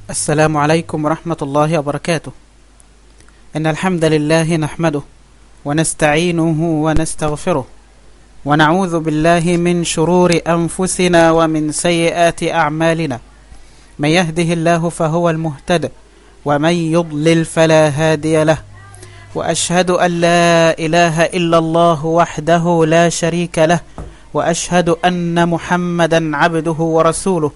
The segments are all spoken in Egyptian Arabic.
السلام عليكم ورحمة الله وبركاته إن الحمد لله نحمده ونستعينه ونستغفره ونعوذ بالله من شرور أنفسنا ومن سيئات أعمالنا من يهده الله فهو المهتد ومن يضلل فلا هادي له وأشهد أن لا إله إلا الله وحده لا شريك له وأشهد أن محمدا عبده ورسوله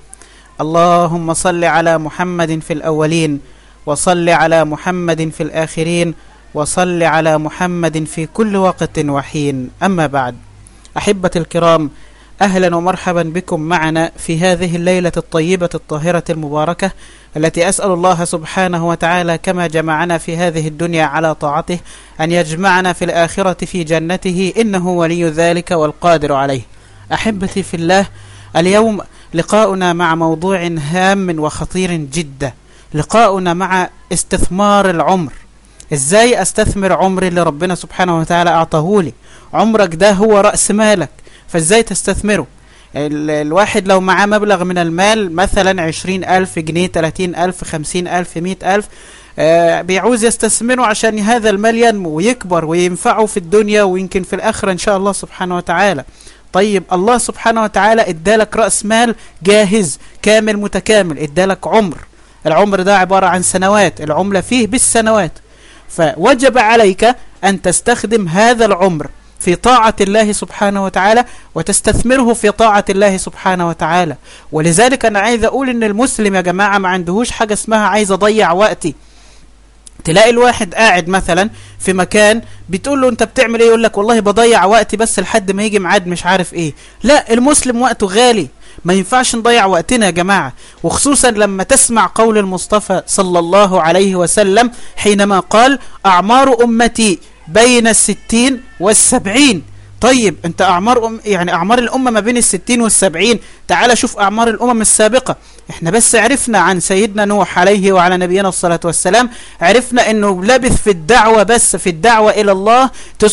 اللهم صل على محمد في الأولين وصل على محمد في الآخرين وصل على محمد في كل وقت وحين أما بعد أحبة الكرام أهلا ومرحبا بكم معنا في هذه الليلة الطيبة الطاهرة المباركة التي أسأل الله سبحانه وتعالى كما جمعنا في هذه الدنيا على طاعته أن يجمعنا في الآخرة في جنته إنه ولي ذلك والقادر عليه أحبتي في الله اليوم لقاؤنا مع موضوع هام وخطير جدا لقاؤنا مع استثمار العمر ازاي استثمر عمري اللي ربنا سبحانه وتعالى اعطاهولي عمرك ده هو رأس مالك فازاي تستثمره الواحد لو معاه مبلغ من المال مثلا عشرين ألف جنيه تلاتين ألف خمسين ألف مئة ألف آه بيعوز يستثمره عشان هذا المال ينمو ويكبر وينفعه في الدنيا ويمكن في الآخرة إن شاء الله سبحانه وتعالى طيب الله سبحانه وتعالى ادالك رأس مال جاهز كامل متكامل ادالك عمر العمر ده عبارة عن سنوات العملة فيه بالسنوات فوجب عليك أن تستخدم هذا العمر في طاعة الله سبحانه وتعالى وتستثمره في طاعة الله سبحانه وتعالى ولذلك أنا عايز أقول إن المسلم يا جماعة ما عندهوش حاجة اسمها عايز أضيع وقتي تلاقي الواحد قاعد مثلا في مكان بتقول له انت بتعمل ايه يقول لك والله بضيع وقتي بس لحد ما يجي ميعاد مش عارف ايه لا المسلم وقته غالي ما ينفعش نضيع وقتنا يا جماعة وخصوصا لما تسمع قول المصطفى صلى الله عليه وسلم حينما قال أعمار أمتي بين الستين والسبعين طيب انت اعمار أم يعني اعمار الامه ما بين الستين والسبعين تعال شوف اعمار الامم السابقه احنا بس عرفنا عن سيدنا نوح عليه وعلى نبينا الصلاه والسلام عرفنا انه لبث في الدعوه بس في الدعوه الى الله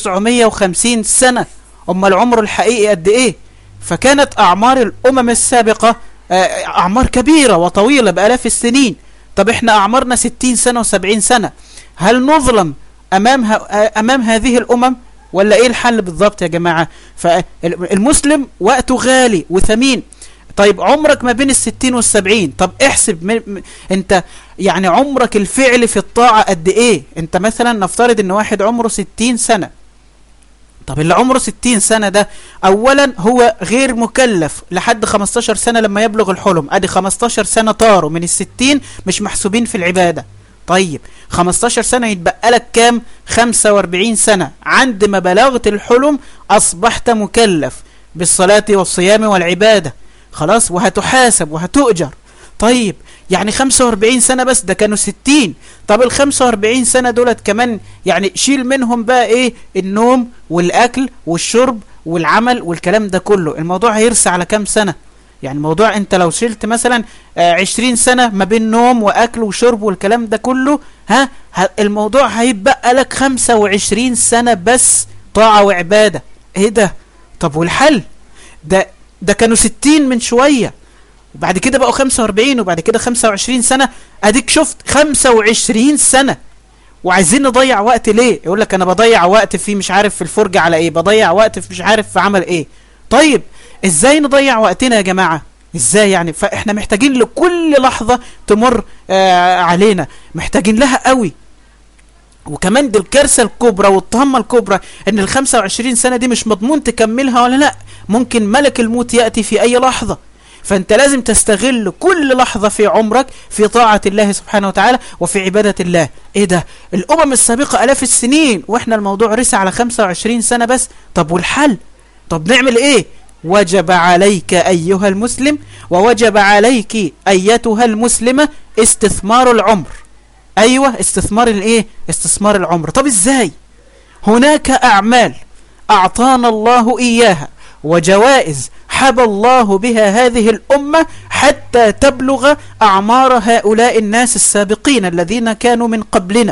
950 سنه اما العمر الحقيقي قد ايه فكانت اعمار الامم السابقه اعمار كبيره وطويله بالاف السنين طب احنا اعمارنا 60 سنه و70 سنه هل نظلم امام امام هذه الامم ولا ايه الحل بالضبط يا جماعة فالمسلم وقته غالي وثمين طيب عمرك ما بين الستين والسبعين طب احسب م... م... انت يعني عمرك الفعل في الطاعة قد ايه انت مثلا نفترض ان واحد عمره ستين سنة طب اللي عمره ستين سنة ده اولا هو غير مكلف لحد 15 سنة لما يبلغ الحلم ادي 15 سنة طاروا من الستين مش محسوبين في العبادة طيب 15 سنة يتبقى لك كام 45 سنة عند ما بلغت الحلم أصبحت مكلف بالصلاة والصيام والعبادة خلاص وهتحاسب وهتؤجر طيب يعني 45 سنة بس ده كانوا 60 طب ال 45 سنة دولت كمان يعني شيل منهم بقى ايه النوم والأكل والشرب والعمل والكلام ده كله الموضوع هيرسى على كام سنة يعني الموضوع انت لو شلت مثلا عشرين سنة ما بين نوم واكل وشرب والكلام ده كله ها الموضوع هيبقى لك خمسة وعشرين سنة بس طاعة وعبادة ايه ده طب والحل ده ده كانوا ستين من شوية وبعد كده بقوا خمسة واربعين وبعد كده خمسة وعشرين سنة اديك شفت خمسة وعشرين سنة وعايزين نضيع وقت ليه يقول لك انا بضيع وقت في مش عارف في الفرجة على ايه بضيع وقت في مش عارف في عمل ايه طيب ازاي نضيع وقتنا يا جماعة ازاي يعني فاحنا محتاجين لكل لحظة تمر آه علينا محتاجين لها قوي وكمان دي الكارثة الكبرى والطهمة الكبرى ان ال 25 سنة دي مش مضمون تكملها ولا لا ممكن ملك الموت يأتي في اي لحظة فانت لازم تستغل كل لحظة في عمرك في طاعة الله سبحانه وتعالى وفي عبادة الله ايه ده الامم السابقة الاف السنين واحنا الموضوع رسى على 25 سنة بس طب والحل طب نعمل ايه وجب عليك أيها المسلم ووجب عليك أيتها المسلمة استثمار العمر أيوة استثمار الإيه استثمار العمر طب إزاي هناك أعمال أعطانا الله إياها وجوائز حب الله بها هذه الأمة حتى تبلغ أعمار هؤلاء الناس السابقين الذين كانوا من قبلنا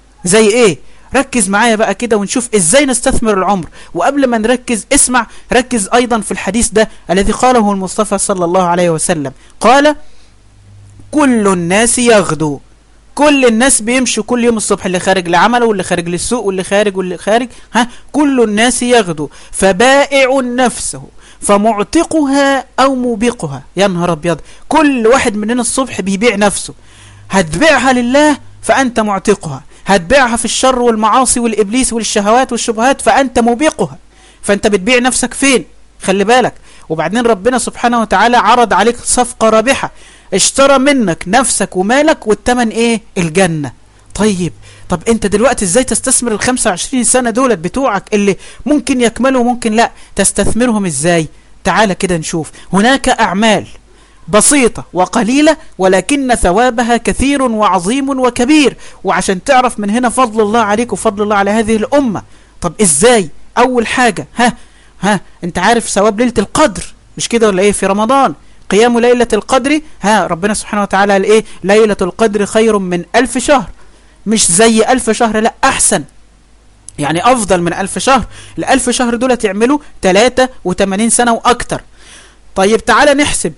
زي إيه ركز معايا بقى كده ونشوف ازاي نستثمر العمر وقبل ما نركز اسمع ركز ايضا في الحديث ده الذي قاله المصطفى صلى الله عليه وسلم قال كل الناس يغدو كل الناس بيمشوا كل يوم الصبح اللي خارج لعمله واللي خارج للسوق واللي خارج واللي خارج ها كل الناس يغدو فبائع نفسه فمعتقها او موبقها يا نهار ابيض كل واحد مننا الصبح بيبيع نفسه هتبيعها لله فانت معتقها هتبيعها في الشر والمعاصي والابليس والشهوات والشبهات فانت موبقها فانت بتبيع نفسك فين خلي بالك وبعدين ربنا سبحانه وتعالى عرض عليك صفقة رابحة اشترى منك نفسك ومالك والتمن ايه الجنة طيب طب انت دلوقتي ازاي تستثمر ال 25 سنة دولت بتوعك اللي ممكن يكملوا وممكن لا تستثمرهم ازاي تعال كده نشوف هناك اعمال بسيطة وقليلة ولكن ثوابها كثير وعظيم وكبير وعشان تعرف من هنا فضل الله عليك وفضل الله على هذه الأمة طب ازاي اول حاجة ها ها انت عارف ثواب ليلة القدر مش كده ولا ايه في رمضان قيام ليلة القدر ها ربنا سبحانه وتعالى قال ايه ليلة القدر خير من ألف شهر مش زي ألف شهر لا أحسن يعني أفضل من ألف شهر الألف شهر دول تعملوا 83 سنة وأكتر طيب تعالى نحسب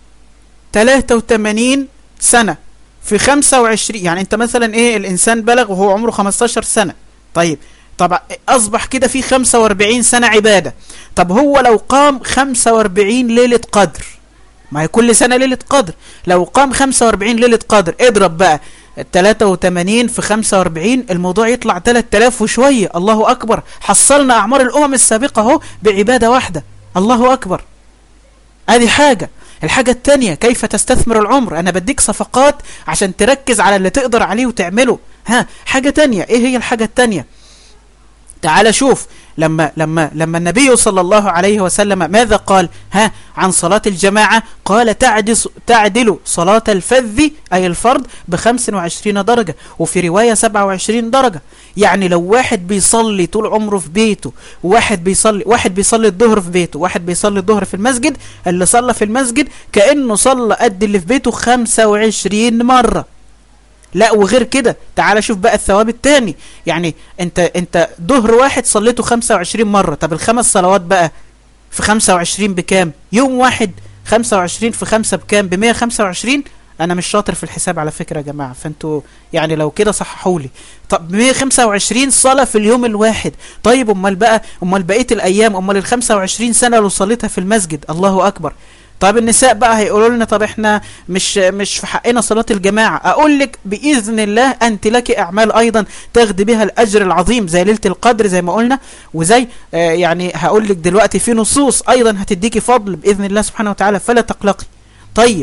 83 سنة في 25 يعني انت مثلا ايه الانسان بلغ وهو عمره 15 سنة طيب طب اصبح كده في 45 سنة عبادة طب هو لو قام 45 ليلة قدر ما هي كل سنة ليلة قدر لو قام 45 ليلة قدر اضرب بقى 83 في 45 الموضوع يطلع 3000 وشوية الله أكبر حصلنا أعمار الأمم السابقة اهو بعبادة واحدة الله أكبر هذه حاجة الحاجة التانية كيف تستثمر العمر أنا بديك صفقات عشان تركز على اللي تقدر عليه وتعمله ها حاجة تانية إيه هي الحاجة التانية تعال شوف لما لما لما النبي صلى الله عليه وسلم ماذا قال ها عن صلاة الجماعة قال تعدل تعدل صلاة الفذ أي الفرض ب 25 درجة وفي رواية 27 درجة يعني لو واحد بيصلي طول عمره في بيته وواحد بيصلي واحد بيصلي الظهر في بيته واحد بيصلي الظهر في المسجد اللي صلى في المسجد كأنه صلى قد اللي في بيته 25 مرة لا وغير كده تعال شوف بقى الثواب التاني يعني انت انت ظهر واحد صليته 25 مرة طب الخمس صلوات بقى في 25 بكام يوم واحد 25 في 5 بكام ب 125 انا مش شاطر في الحساب على فكرة يا جماعة فانتوا يعني لو كده صححوا لي طب 125 صلاة في اليوم الواحد طيب امال بقى امال بقية الايام امال ال 25 سنة اللي صليتها في المسجد الله اكبر طب النساء بقى هيقولوا لنا طب احنا مش مش في حقنا صلاة الجماعة اقول لك باذن الله انت لك اعمال ايضا تاخدي بها الاجر العظيم زي ليلة القدر زي ما قلنا وزي آه يعني هقول لك دلوقتي في نصوص ايضا هتديكي فضل باذن الله سبحانه وتعالى فلا تقلقي طيب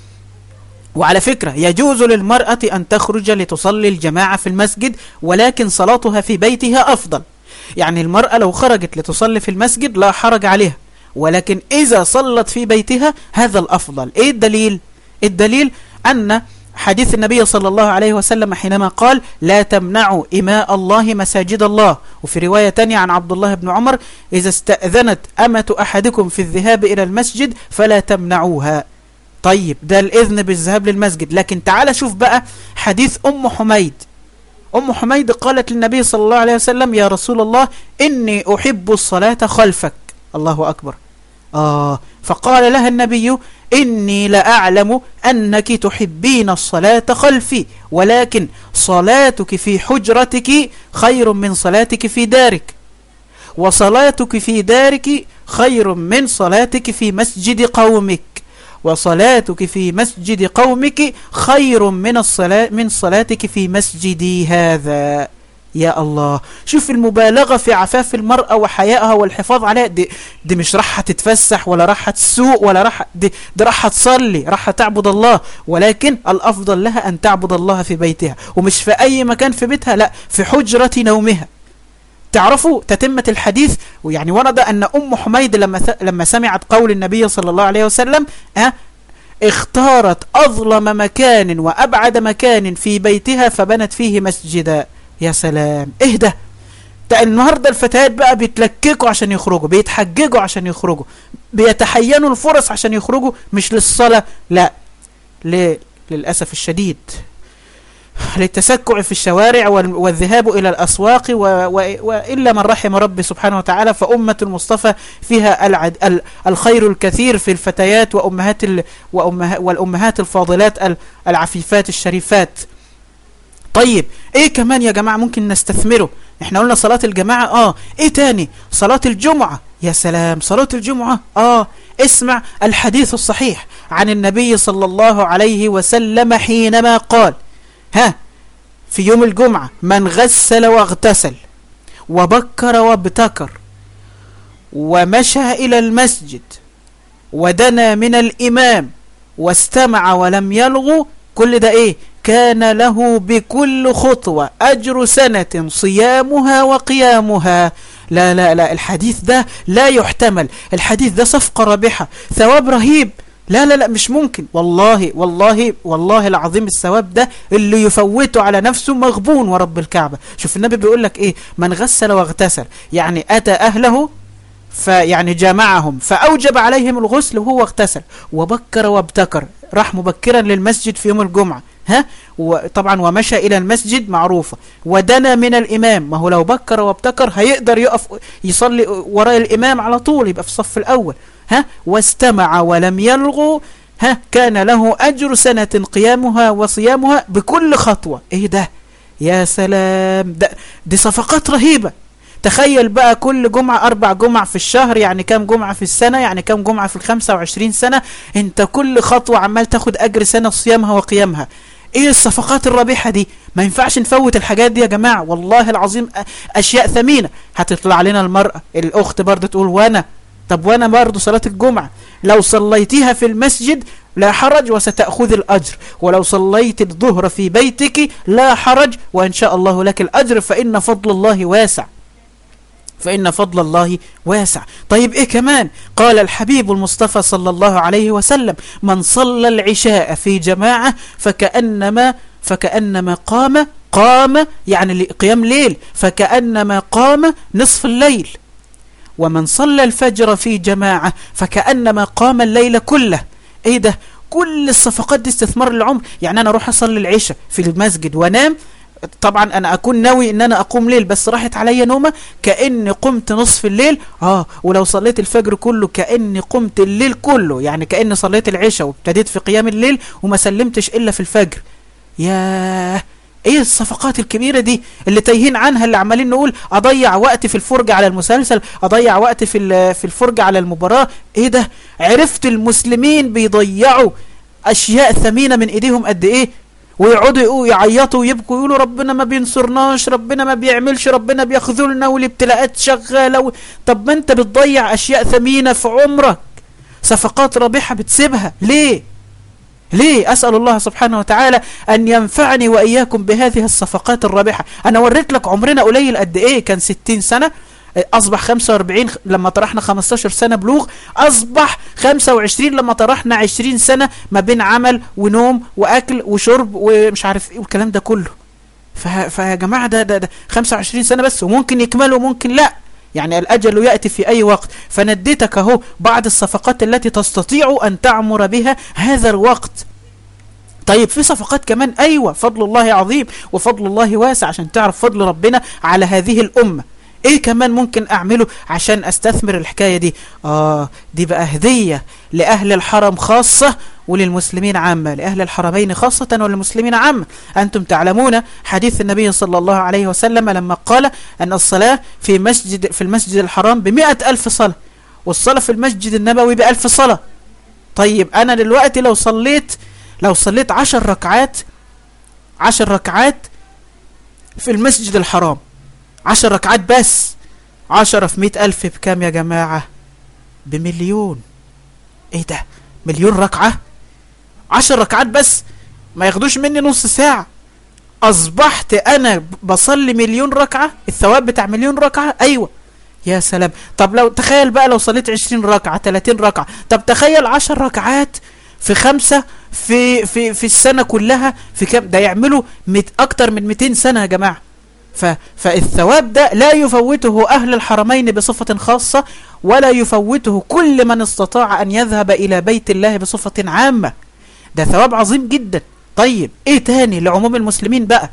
وعلى فكرة يجوز للمرأة أن تخرج لتصلي الجماعة في المسجد ولكن صلاتها في بيتها أفضل يعني المرأة لو خرجت لتصلي في المسجد لا حرج عليها ولكن إذا صلت في بيتها هذا الأفضل إيه الدليل؟ الدليل أن حديث النبي صلى الله عليه وسلم حينما قال لا تمنعوا إماء الله مساجد الله وفي رواية تانية عن عبد الله بن عمر إذا استأذنت أمة أحدكم في الذهاب إلى المسجد فلا تمنعوها طيب ده الإذن بالذهاب للمسجد لكن تعال شوف بقى حديث أم حميد أم حميد قالت للنبي صلى الله عليه وسلم يا رسول الله إني أحب الصلاة خلفك الله أكبر آه فقال لها النبي إني لأعلم أنك تحبين الصلاة خلفي ولكن صلاتك في حجرتك خير من صلاتك في دارك وصلاتك في دارك خير من صلاتك في مسجد قومك وصلاتك في مسجد قومك خير من الصلاة من صلاتك في مسجدي هذا يا الله شوف المبالغة في عفاف المرأة وحيائها والحفاظ عليها دي, دي مش راح تتفسح ولا راح تسوق ولا راح دي, دي راح تصلي راح تعبد الله ولكن الأفضل لها أن تعبد الله في بيتها ومش في أي مكان في بيتها لا في حجرة نومها تعرفوا تتمة الحديث ويعني ورد أن أم حميد لما لما سمعت قول النبي صلى الله عليه وسلم أه اختارت أظلم مكان وأبعد مكان في بيتها فبنت فيه مسجدا يا سلام اهدى ده النهاردة الفتيات بقى بيتلككوا عشان يخرجوا بيتحججوا عشان يخرجوا بيتحينوا الفرص عشان يخرجوا مش للصلاة لا ليه للأسف الشديد يسمح للتسكع في الشوارع والذهاب إلى الأسواق وإلا من رحم ربي سبحانه وتعالى فأمة المصطفى فيها العد الخير الكثير في الفتيات وأمهات والأمهات الفاضلات العفيفات الشريفات طيب ايه كمان يا جماعة ممكن نستثمره احنا قلنا صلاة الجماعة اه ايه تاني صلاة الجمعة يا سلام صلاة الجمعة اه اسمع الحديث الصحيح عن النبي صلى الله عليه وسلم حينما قال ها في يوم الجمعة من غسل واغتسل وبكر وابتكر ومشى إلى المسجد ودنا من الإمام واستمع ولم يلغو كل ده إيه كان له بكل خطوة أجر سنة صيامها وقيامها لا لا لا الحديث ده لا يحتمل الحديث ده صفقة رابحة ثواب رهيب لا لا لا مش ممكن والله والله والله العظيم الثواب ده اللي يفوته على نفسه مغبون ورب الكعبة شوف النبي بيقول لك ايه من غسل واغتسل يعني اتى اهله فيعني جامعهم فأوجب عليهم الغسل وهو اغتسل وبكر وابتكر راح مبكرا للمسجد في يوم الجمعة ها وطبعا ومشى إلى المسجد معروفة ودنا من الإمام ما هو لو بكر وابتكر هيقدر يقف يصلي وراء الإمام على طول يبقى في الصف الأول ها واستمع ولم يلغو ها كان له أجر سنة قيامها وصيامها بكل خطوة إيه ده يا سلام ده دي صفقات رهيبة تخيل بقى كل جمعة أربع جمع في الشهر يعني كام جمعة في السنة يعني كام جمعة في الخمسة وعشرين سنة انت كل خطوة عمال تاخد أجر سنة صيامها وقيامها ايه الصفقات الرابحة دي ما ينفعش نفوت الحاجات دي يا جماعة والله العظيم أشياء ثمينة هتطلع لنا المرأة الأخت برضه تقول وأنا طب وأنا برضه صلاة الجمعة لو صليتيها في المسجد لا حرج وستأخذ الأجر ولو صليت الظهر في بيتك لا حرج وإن شاء الله لك الأجر فإن فضل الله واسع فإن فضل الله واسع طيب إيه كمان قال الحبيب المصطفى صلى الله عليه وسلم من صلى العشاء في جماعة فكأنما فكأنما قام قام يعني قيام ليل فكأنما قام نصف الليل ومن صلى الفجر في جماعة فكأنما قام الليل كله ايه ده كل الصفقات دي استثمار العمر يعني انا اروح اصلي العشاء في المسجد وانام طبعا انا اكون ناوي ان انا اقوم ليل بس راحت عليا نومه كاني قمت نصف الليل اه ولو صليت الفجر كله كاني قمت الليل كله يعني كاني صليت العشاء وابتديت في قيام الليل وما سلمتش الا في الفجر ياه ايه الصفقات الكبيرة دي اللي تايهين عنها اللي عمالين نقول اضيع وقت في الفرجة على المسلسل اضيع وقت في في الفرجة على المباراة ايه ده عرفت المسلمين بيضيعوا اشياء ثمينة من ايديهم قد ايه ويقعدوا يقولوا يعيطوا ويبكوا يقولوا ربنا ما بينصرناش ربنا ما بيعملش ربنا بيخذلنا والابتلاءات شغالة و... طب ما انت بتضيع اشياء ثمينة في عمرك صفقات رابحة بتسيبها ليه ليه أسأل الله سبحانه وتعالى أن ينفعني وإياكم بهذه الصفقات الرابحة أنا وريت لك عمرنا قليل قد إيه كان 60 سنة أصبح 45 لما طرحنا 15 سنة بلوغ أصبح 25 لما طرحنا 20 سنة ما بين عمل ونوم وأكل وشرب ومش عارف إيه والكلام ده كله فيا جماعة ده, ده, ده 25 سنة بس وممكن يكملوا وممكن لا يعني الأجل يأتي في أي وقت فنديتك اهو بعض الصفقات التي تستطيع أن تعمر بها هذا الوقت طيب في صفقات كمان أيوة فضل الله عظيم وفضل الله واسع عشان تعرف فضل ربنا على هذه الأمة ايه كمان ممكن اعمله عشان استثمر الحكاية دي اه دي بقى هدية لأهل الحرم خاصة وللمسلمين عامة لأهل الحرمين خاصة وللمسلمين عامة أنتم تعلمون حديث النبي صلى الله عليه وسلم لما قال أن الصلاة في مسجد في المسجد الحرام بمئة ألف صلاة والصلاة في المسجد النبوي بألف صلاة طيب أنا دلوقتي لو صليت لو صليت عشر ركعات عشر ركعات في المسجد الحرام عشر ركعات بس عشرة في مئة ألف بكام يا جماعة بمليون ايه ده مليون ركعة عشر ركعات بس ما ياخدوش مني نص ساعة اصبحت انا بصلي مليون ركعة الثواب بتاع مليون ركعة ايوه يا سلام طب لو تخيل بقى لو صليت عشرين ركعة تلاتين ركعة طب تخيل عشر ركعات في خمسة في في في السنة كلها في كم ده يعملوا مت اكتر من 200 سنة يا جماعة ف فالثواب ده لا يفوته أهل الحرمين بصفة خاصة ولا يفوته كل من استطاع أن يذهب إلى بيت الله بصفة عامة ده ثواب عظيم جدا طيب ايه تاني لعموم المسلمين بقى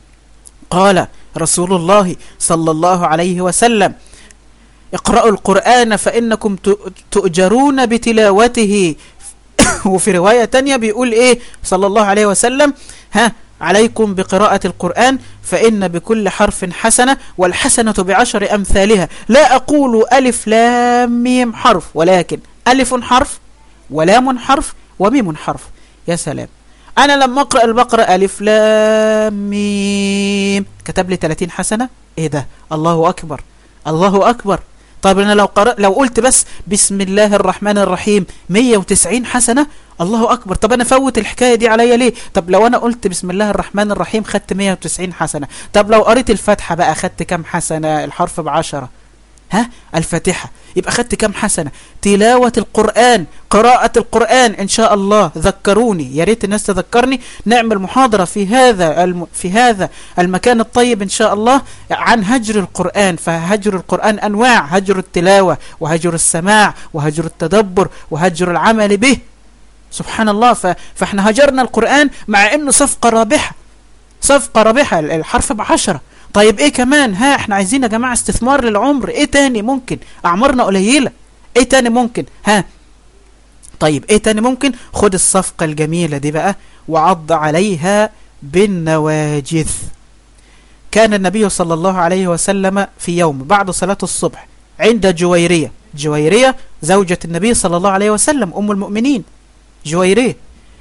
قال رسول الله صلى الله عليه وسلم اقرأوا القرآن فإنكم تؤجرون بتلاوته وفي رواية تانية بيقول ايه صلى الله عليه وسلم ها عليكم بقراءة القرآن فإن بكل حرف حسنة والحسنة بعشر أمثالها لا أقول ألف لام ميم حرف ولكن ألف حرف ولام حرف وميم حرف يا سلام أنا لما أقرأ البقرة ألف لام ميم كتب لي 30 حسنة إيه ده الله أكبر الله أكبر طيب أنا لو, قرأ لو قلت بس بسم الله الرحمن الرحيم 190 حسنة الله أكبر طب أنا فوت الحكاية دي عليا ليه طب لو أنا قلت بسم الله الرحمن الرحيم خدت 190 حسنة طب لو قريت الفاتحة بقى خدت كم حسنة الحرف بعشرة ها الفاتحة يبقى خدت كم حسنة تلاوة القرآن قراءة القرآن إن شاء الله ذكروني يا ريت الناس تذكرني نعمل محاضرة في هذا الم في هذا المكان الطيب إن شاء الله عن هجر القرآن فهجر القرآن أنواع هجر التلاوة وهجر السماع وهجر التدبر وهجر العمل به سبحان الله فاحنا هجرنا القرآن مع انه صفقة رابحة صفقة رابحة الحرف بعشرة طيب ايه كمان ها احنا عايزين يا جماعة استثمار للعمر ايه تاني ممكن اعمارنا قليلة ايه تاني ممكن ها طيب ايه تاني ممكن خد الصفقة الجميلة دي بقى وعض عليها بالنواجذ كان النبي صلى الله عليه وسلم في يوم بعد صلاة الصبح عند جويرية جويرية زوجة النبي صلى الله عليه وسلم أم المؤمنين جويرية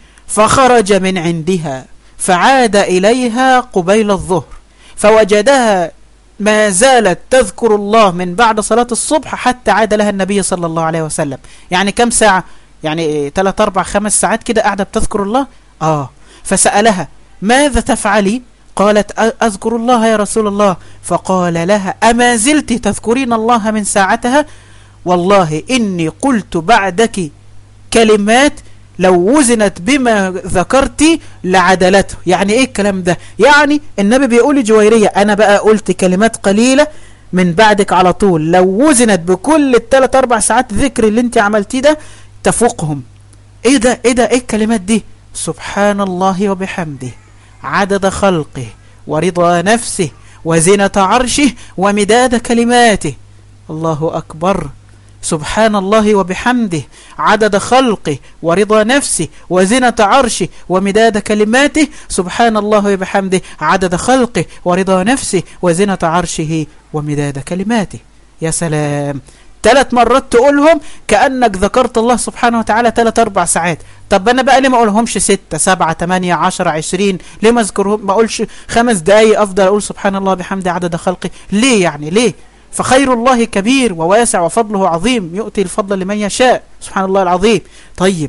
فخرج من عندها فعاد إليها قبيل الظهر فوجدها ما زالت تذكر الله من بعد صلاة الصبح حتى عاد لها النبي صلى الله عليه وسلم يعني كم ساعة يعني 3 4 5 ساعات كده قاعدة بتذكر الله آه فسألها ماذا تفعلي قالت أذكر الله يا رسول الله فقال لها أما زلت تذكرين الله من ساعتها والله إني قلت بعدك كلمات لو وزنت بما ذكرتي لعدلته يعني ايه الكلام ده يعني النبي بيقول لجويرية انا بقى قلت كلمات قليلة من بعدك على طول لو وزنت بكل الثلاث اربع ساعات ذكر اللي انت عملتيه ده تفوقهم ايه ده ايه ده ايه الكلمات دي سبحان الله وبحمده عدد خلقه ورضا نفسه وزنة عرشه ومداد كلماته الله أكبر سبحان الله وبحمده عدد خلقه ورضا نفسه وزنة عرشه ومداد كلماته سبحان الله وبحمده عدد خلقه ورضا نفسه وزنة عرشه ومداد كلماته يا سلام ثلاث مرات تقولهم كأنك ذكرت الله سبحانه وتعالى ثلاث أربع ساعات طب أنا بقى ليه ما أقولهمش ستة سبعة تمانية عشر عشرين ليه ما أذكرهم ما أقولش خمس دقايق أفضل أقول سبحان الله بحمده عدد خلقه ليه يعني ليه فخير الله كبير وواسع وفضله عظيم يؤتي الفضل لمن يشاء سبحان الله العظيم طيب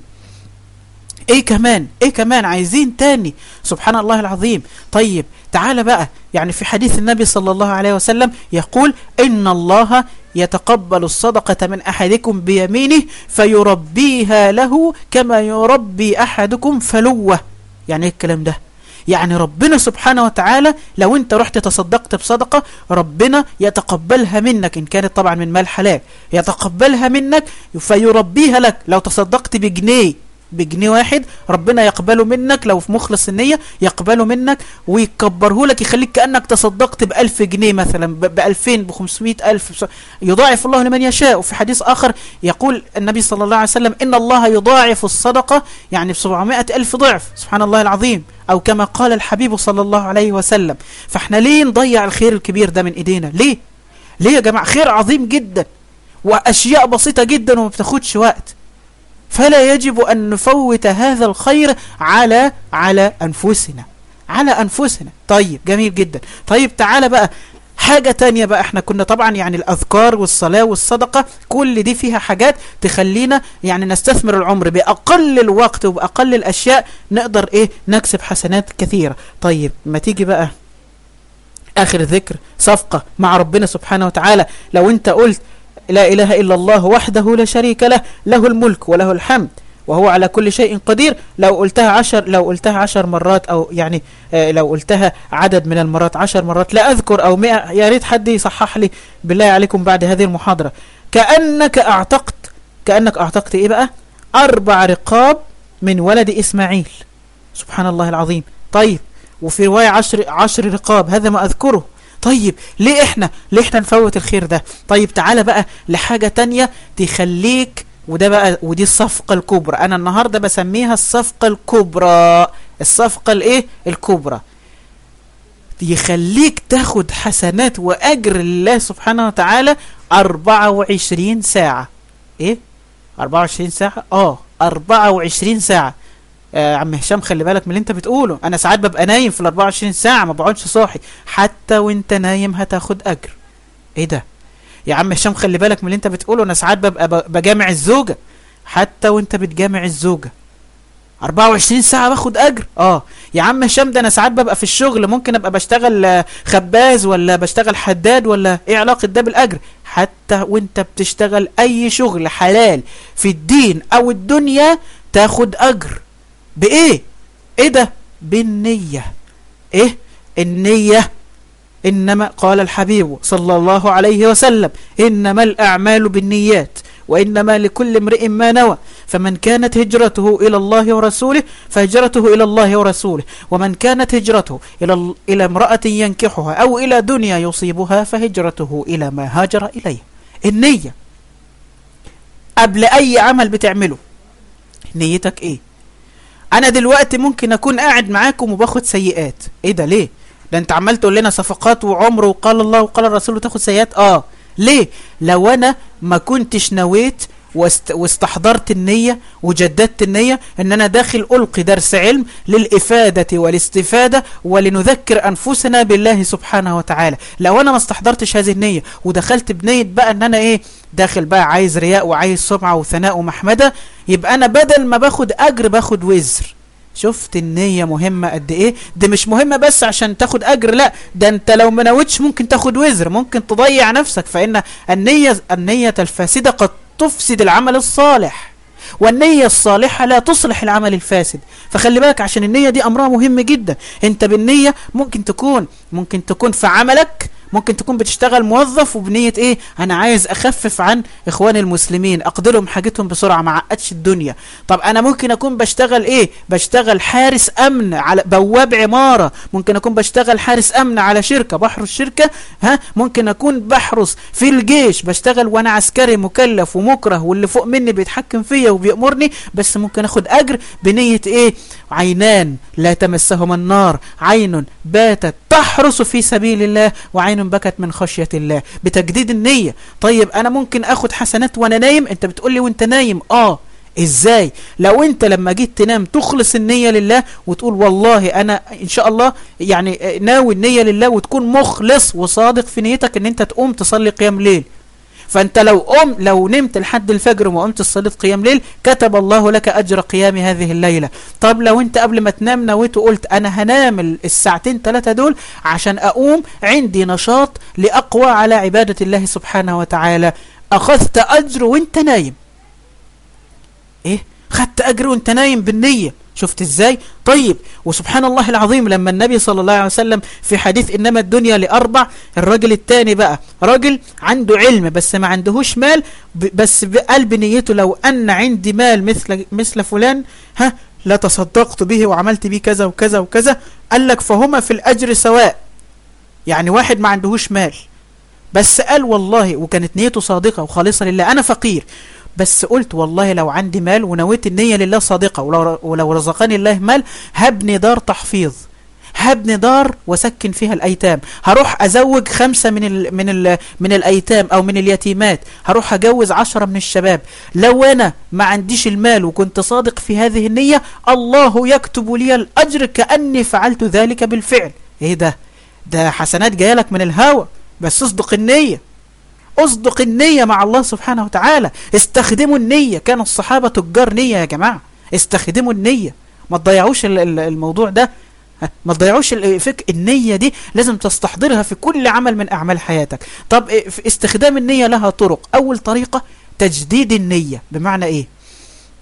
ايه كمان ايه كمان عايزين تاني سبحان الله العظيم طيب تعال بقى يعني في حديث النبي صلى الله عليه وسلم يقول إن الله يتقبل الصدقة من أحدكم بيمينه فيربيها له كما يربي أحدكم فلوة يعني ايه الكلام ده يعني ربنا سبحانه وتعالى لو انت رحت تصدقت بصدقة ربنا يتقبلها منك ان كانت طبعا من مال حلال يتقبلها منك فيربيها لك لو تصدقت بجنيه بجنيه واحد ربنا يقبله منك لو في مخلص النية يقبله منك ويكبره لك يخليك كأنك تصدقت بألف جنيه مثلا بألفين بخمسمائة ألف يضاعف الله لمن يشاء وفي حديث آخر يقول النبي صلى الله عليه وسلم إن الله يضاعف الصدقة يعني بسبعمائة ألف ضعف سبحان الله العظيم أو كما قال الحبيب صلى الله عليه وسلم فاحنا ليه نضيع الخير الكبير ده من إيدينا ليه ليه يا جماعة خير عظيم جدا وأشياء بسيطة جدا وما بتاخدش وقت فلا يجب أن نفوت هذا الخير على على أنفسنا على أنفسنا طيب جميل جدا طيب تعالى بقى حاجة تانية بقى احنا كنا طبعا يعني الأذكار والصلاة والصدقة كل دي فيها حاجات تخلينا يعني نستثمر العمر بأقل الوقت وبأقل الأشياء نقدر ايه نكسب حسنات كثيرة طيب ما تيجي بقى آخر ذكر صفقة مع ربنا سبحانه وتعالى لو انت قلت لا إله إلا الله وحده لا شريك له له الملك وله الحمد وهو على كل شيء قدير لو قلتها عشر لو قلتها عشر مرات أو يعني آه لو قلتها عدد من المرات عشر مرات لا أذكر أو مئة يا ريت حد يصحح لي بالله عليكم بعد هذه المحاضرة كأنك أعتقت كأنك أعتقت إيه بقى أربع رقاب من ولد إسماعيل سبحان الله العظيم طيب وفي رواية عشر, عشر رقاب هذا ما أذكره طيب ليه احنا ليه احنا نفوت الخير ده طيب تعالى بقى لحاجة تانية تخليك وده بقى ودي الصفقة الكبرى انا النهاردة بسميها الصفقة الكبرى الصفقة الايه الكبرى يخليك تاخد حسنات واجر الله سبحانه وتعالى 24 ساعة ايه 24 ساعة اه 24 ساعة آه عم هشام خلي بالك من اللي انت بتقوله انا ساعات ببقى نايم في ال 24 ساعة ما بقعدش صاحي حتى وانت نايم هتاخد اجر ايه ده يا عم هشام خلي بالك من اللي انت بتقوله انا ساعات ببقى بجامع الزوجة حتى وانت بتجامع الزوجة 24 ساعة باخد اجر اه يا عم هشام ده انا ساعات ببقى في الشغل ممكن ابقى بشتغل خباز ولا بشتغل حداد ولا ايه علاقة ده بالاجر حتى وانت بتشتغل اي شغل حلال في الدين او الدنيا تاخد اجر بايه ايه ده بالنية ايه النية انما قال الحبيب صلى الله عليه وسلم انما الاعمال بالنيات وإنما لكل امرئ ما نوى فمن كانت هجرته إلى الله ورسوله فهجرته إلى الله ورسوله ومن كانت هجرته إلى, إلى امرأة ينكحها أو إلى دنيا يصيبها فهجرته إلى ما هاجر إليه النية قبل أي عمل بتعمله نيتك إيه أنا دلوقتي ممكن أكون قاعد معاكم وباخد سيئات إيه ده ليه ده أنت عمال تقول لنا صفقات وعمر وقال الله وقال الرسول وتاخد سيئات آه ليه لو انا ما كنتش نويت واست واستحضرت النية وجددت النية ان انا داخل القي درس علم للافادة والاستفادة ولنذكر انفسنا بالله سبحانه وتعالى لو انا ما استحضرتش هذه النية ودخلت بنية بقى ان انا ايه داخل بقى عايز رياء وعايز سمعة وثناء ومحمدة يبقى انا بدل ما باخد اجر باخد وزر شفت النية مهمة قد ايه ده مش مهمة بس عشان تاخد اجر لا ده انت لو ما نويتش ممكن تاخد وزر ممكن تضيع نفسك فان النية النية الفاسدة قد تفسد العمل الصالح والنية الصالحة لا تصلح العمل الفاسد فخلي بالك عشان النية دي امرها مهم جدا انت بالنية ممكن تكون ممكن تكون في عملك ممكن تكون بتشتغل موظف وبنية ايه انا عايز اخفف عن اخوان المسلمين اقدرهم حاجتهم بسرعة ما عقدش الدنيا طب انا ممكن اكون بشتغل ايه بشتغل حارس امن على بواب عمارة ممكن اكون بشتغل حارس امن على شركة بحرس شركة ها ممكن اكون بحرس في الجيش بشتغل وانا عسكري مكلف ومكره واللي فوق مني بيتحكم فيا وبيأمرني بس ممكن اخد اجر بنية ايه عينان لا تمسهما النار عين باتت تحرس في سبيل الله وعين بكت من خشية الله بتجديد النية طيب انا ممكن اخد حسنات وانا نايم انت بتقولي وانت نايم اه ازاي لو انت لما جيت تنام تخلص النية لله وتقول والله انا ان شاء الله يعني ناوي النية لله وتكون مخلص وصادق في نيتك ان انت تقوم تصلي قيام ليل فانت لو قم لو نمت لحد الفجر وما قمت صليت قيام ليل كتب الله لك اجر قيام هذه الليله طب لو انت قبل ما تنام نويت وقلت انا هنام الساعتين ثلاثه دول عشان اقوم عندي نشاط لاقوى على عباده الله سبحانه وتعالى اخذت اجر وانت نايم ايه خدت اجر وانت نايم بالنيه شفت ازاي طيب وسبحان الله العظيم لما النبي صلى الله عليه وسلم في حديث انما الدنيا لاربع الراجل التاني بقى راجل عنده علم بس ما عندهوش مال بس بقلب نيته لو ان عندي مال مثل مثل فلان ها لا تصدقت به وعملت به كذا وكذا وكذا قال لك فهما في الاجر سواء يعني واحد ما عندهوش مال بس قال والله وكانت نيته صادقة وخالصة لله أنا فقير بس قلت والله لو عندي مال ونويت النية لله صادقة ولو, ولو رزقني الله مال هبني دار تحفيظ هبني دار وسكن فيها الايتام هروح ازوج خمسة من ال من ال من الايتام او من اليتيمات هروح اجوز عشرة من الشباب لو انا ما عنديش المال وكنت صادق في هذه النية الله يكتب لي الاجر كاني فعلت ذلك بالفعل ايه ده ده حسنات جايه لك من الهوى بس اصدق النيه اصدق النية مع الله سبحانه وتعالى استخدموا النية كان الصحابة تجار نية يا جماعة استخدموا النية ما تضيعوش الموضوع ده ما تضيعوش فك النية دي لازم تستحضرها في كل عمل من أعمال حياتك طب في استخدام النية لها طرق أول طريقة تجديد النية بمعنى إيه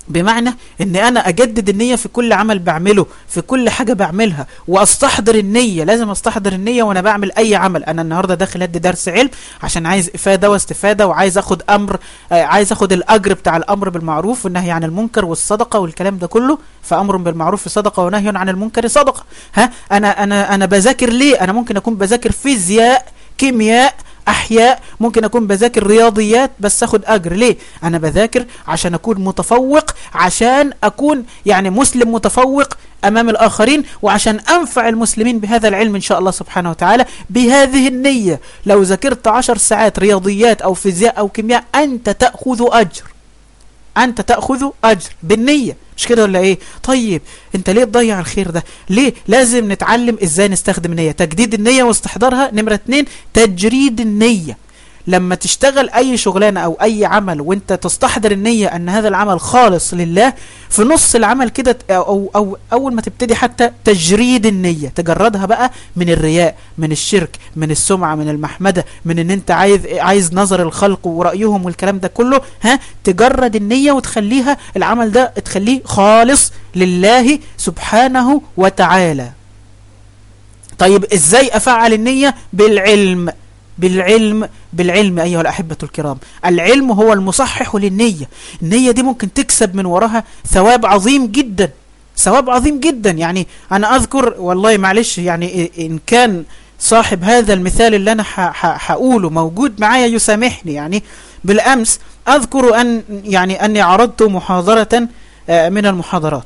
بمعنى ان انا اجدد النية في كل عمل بعمله في كل حاجة بعملها واستحضر النية لازم استحضر النية وانا بعمل اي عمل انا النهاردة داخل ادي درس علم عشان عايز افادة واستفادة وعايز اخد امر آه عايز اخد الاجر بتاع الامر بالمعروف والنهي عن المنكر والصدقة والكلام ده كله فامر بالمعروف صدقة ونهي عن المنكر صدقة ها انا انا انا بذاكر ليه انا ممكن اكون بذاكر فيزياء كيمياء احياء ممكن اكون بذاكر رياضيات بس اخد اجر ليه انا بذاكر عشان اكون متفوق عشان اكون يعني مسلم متفوق امام الاخرين وعشان انفع المسلمين بهذا العلم ان شاء الله سبحانه وتعالى بهذه النية لو ذاكرت عشر ساعات رياضيات او فيزياء او كيمياء انت تأخذ اجر انت تأخذ اجر بالنية مش كده ولا ايه طيب انت ليه تضيع الخير ده ليه لازم نتعلم ازاي نستخدم النية تجديد النية واستحضارها نمرة اتنين تجريد النية لما تشتغل اي شغلانة او اي عمل وانت تستحضر النية ان هذا العمل خالص لله في نص العمل كده أو, أو اول ما تبتدي حتى تجريد النية تجردها بقى من الرياء من الشرك من السمعة من المحمدة من ان انت عايز, عايز نظر الخلق ورأيهم والكلام ده كله ها تجرد النية وتخليها العمل ده تخليه خالص لله سبحانه وتعالى طيب ازاي افعل النية بالعلم بالعلم بالعلم أيها الأحبة الكرام العلم هو المصحح للنية النية دي ممكن تكسب من وراها ثواب عظيم جدا ثواب عظيم جدا يعني أنا أذكر والله معلش يعني إن كان صاحب هذا المثال اللي أنا حقوله موجود معايا يسامحني يعني بالأمس أذكر أن يعني أني عرضت محاضرة من المحاضرات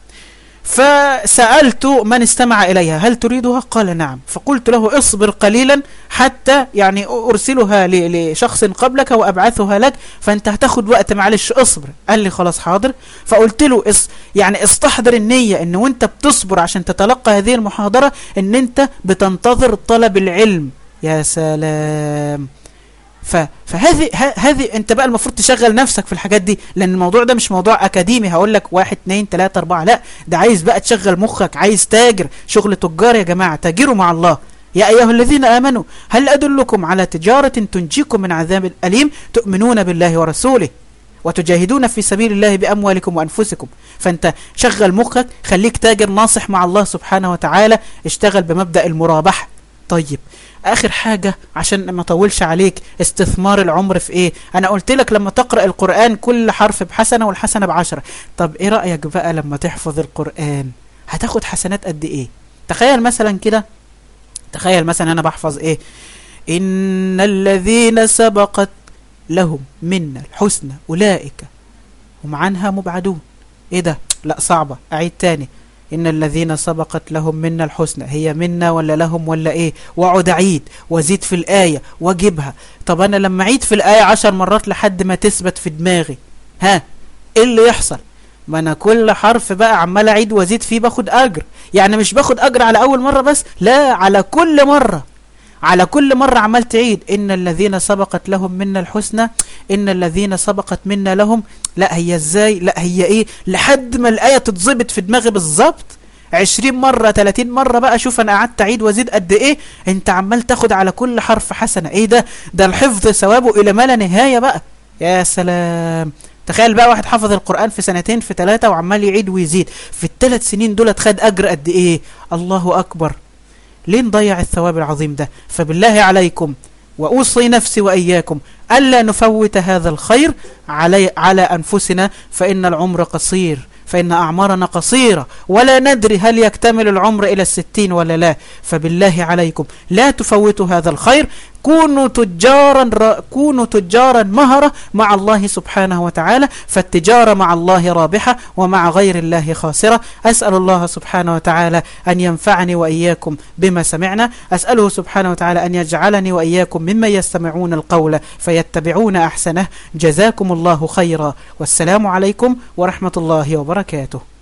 فسألت من استمع إليها هل تريدها قال نعم فقلت له اصبر قليلا حتى يعني أرسلها لشخص قبلك وأبعثها لك فأنت هتاخد وقت معلش اصبر قال لي خلاص حاضر فقلت له اس يعني استحضر النية ان وانت بتصبر عشان تتلقى هذه المحاضرة ان انت بتنتظر طلب العلم يا سلام فهذه هذه انت بقى المفروض تشغل نفسك في الحاجات دي لان الموضوع ده مش موضوع اكاديمي هقول لك واحد اتنين تلاتة اربعة لا ده عايز بقى تشغل مخك عايز تاجر شغل تجار يا جماعة تاجروا مع الله يا أيها الذين آمنوا هل أدلكم على تجارة تنجيكم من عذاب أليم تؤمنون بالله ورسوله وتجاهدون في سبيل الله بأموالكم وأنفسكم فأنت شغل مخك خليك تاجر ناصح مع الله سبحانه وتعالى اشتغل بمبدأ المرابحة طيب اخر حاجة عشان ما اطولش عليك استثمار العمر في ايه انا قلت لك لما تقرأ القرآن كل حرف بحسنة والحسنة بعشرة طب ايه رأيك بقى لما تحفظ القرآن هتاخد حسنات قد ايه تخيل مثلا كده تخيل مثلا انا بحفظ ايه ان الذين سبقت لهم منا الحسنى اولئك هم عنها مبعدون ايه ده لا صعبة اعيد تاني إن الذين سبقت لهم منا الحسنى هي منا ولا لهم ولا إيه واقعد أعيد وزيد في الآية واجيبها طب أنا لما أعيد في الآية عشر مرات لحد ما تثبت في دماغي ها إيه اللي يحصل ما أنا كل حرف بقى عمال أعيد وزيد فيه باخد أجر يعني مش باخد أجر على أول مرة بس لا على كل مرة على كل مرة عمال تعيد إن الذين سبقت لهم منا الحسنى إن الذين سبقت منا لهم لا هي إزاي لا هي إيه لحد ما الآية تتظبط في دماغي بالظبط عشرين مرة تلاتين مرة بقى شوف أنا قعدت أعيد وأزيد قد إيه أنت عمال تاخد على كل حرف حسنة إيه ده ده الحفظ ثوابه إلى ما لا نهاية بقى يا سلام تخيل بقى واحد حفظ القرآن في سنتين في ثلاثة وعمال يعيد ويزيد في الثلاث سنين دول خد أجر قد إيه الله أكبر ليه نضيع الثواب العظيم ده فبالله عليكم وأوصي نفسي وإياكم ألا نفوت هذا الخير علي على أنفسنا فإن العمر قصير فإن أعمارنا قصيرة ولا ندري هل يكتمل العمر إلى الستين ولا لا فبالله عليكم لا تفوتوا هذا الخير كونوا تجارا كونوا تجارا مهرة مع الله سبحانه وتعالى فالتجارة مع الله رابحة ومع غير الله خاسرة أسأل الله سبحانه وتعالى أن ينفعني وإياكم بما سمعنا أسأله سبحانه وتعالى أن يجعلني وإياكم ممن يستمعون القول فيتبعون أحسنه جزاكم الله خيرا والسلام عليكم ورحمة الله وبركاته